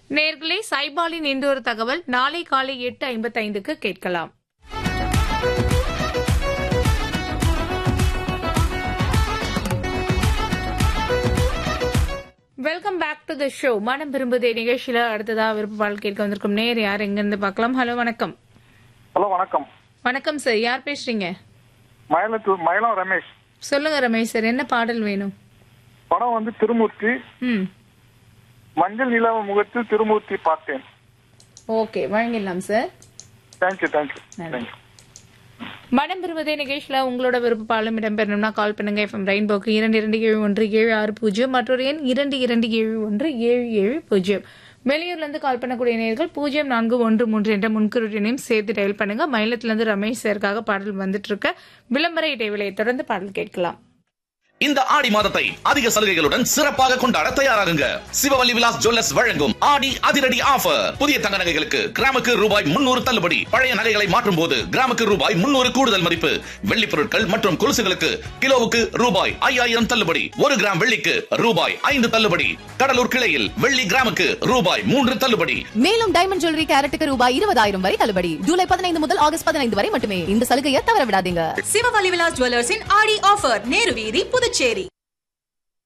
நேர்களே சைபாலின் இன்னொரு தகவல் நாளை காலை எட்டு ஐம்பத்தைந்துக்கு கேட்கலாம் welcome back to the show மனம் விரும்புதே நிகழ்ச்சியில அடுத்ததா விருப்பப்பால் கேட்க வந்திருக்கும் நேர் யார் எங்கிருந்து பார்க்கலாம் ஹலோ வணக்கம் ஹலோ வணக்கம் வணக்கம் சார் யார் பேசுறீங்க மயிலத்தூர் மயிலம் ரமேஷ் சொல்லுங்க ரமேஷ் சார் என்ன பாடல் வேணும் படம் வந்து திருமூர்த்தி ம் மஞ்சள் நிலவு முகத்தில் திருமூர்த்தி பார்த்தேன் ஓகே வழங்கிடலாம் சார் தேங்க்யூ தேங்க்யூ நன்றி. தேங்க்யூ மனம் பெறுவதே நிகழ்ச்சியில உங்களோட விருப்பப்பாலும் இடம்பெறணும்னா கால் பண்ணுங்க எஃப்எம் ரெயின்போக்கு இரண்டு இரண்டு ஏழு ஒன்று ஏழு ஆறு பூஜ்ஜியம் மற்றொரு எண் இரண்டு இரண்டு ஏழு ஒன்று ஏழு ஏழு பூஜ்ஜியம் வெளியூர்ல இருந்து கால் பண்ணக்கூடிய நேர்கள் பூஜ்ஜியம் நான்கு ஒன்று மூன்று என்ற முன்குறியினையும் சேர்த்து டயல் பண்ணுங்க மயிலத்துல இருந்து ரமேஷ் சாருக்காக பாடல் வந்துட்டு இருக்க விளம்பர இடைவெளியை தொடர்ந்து பாடல் கேட்கலாம் இந்த ஆடி மாதத்தை அதிக சலுகைகளுடன் சிறப்பாக கொண்டாட தயாராகுங்க சிவவல்லி விலாஸ் ஜுவல்லர்ஸ் வழங்கும் ஆடி அதிரடி ஆஃபர் புதிய தங்க நகைகளுக்கு கிராமுக்கு ரூபாய் முன்னூறு தள்ளுபடி பழைய நகைகளை மாற்றும் போது கிராமுக்கு ரூபாய் முன்னூறு கூடுதல் மதிப்பு வெள்ளி பொருட்கள் மற்றும் கொலுசுகளுக்கு கிலோவுக்கு ரூபாய் ஐயாயிரம் தள்ளுபடி ஒரு கிராம் வெள்ளிக்கு ரூபாய் ஐந்து தள்ளுபடி கடலூர் கிளையில் வெள்ளி கிராமுக்கு ரூபாய் மூன்று தள்ளுபடி மேலும் டைமண்ட் ஜுவல்லரி கேரட்டுக்கு ரூபாய் இருபதாயிரம் வரை தள்ளுபடி ஜூலை பதினைந்து முதல் ஆகஸ்ட் பதினைந்து வரை மட்டுமே இந்த சலுகையை தவற விடாதீங்க சிவவலி விலாஸ் ஜுவல்லர்ஸின் ஆடி ஆஃபர் நேரு வீதி புதுச்சேரி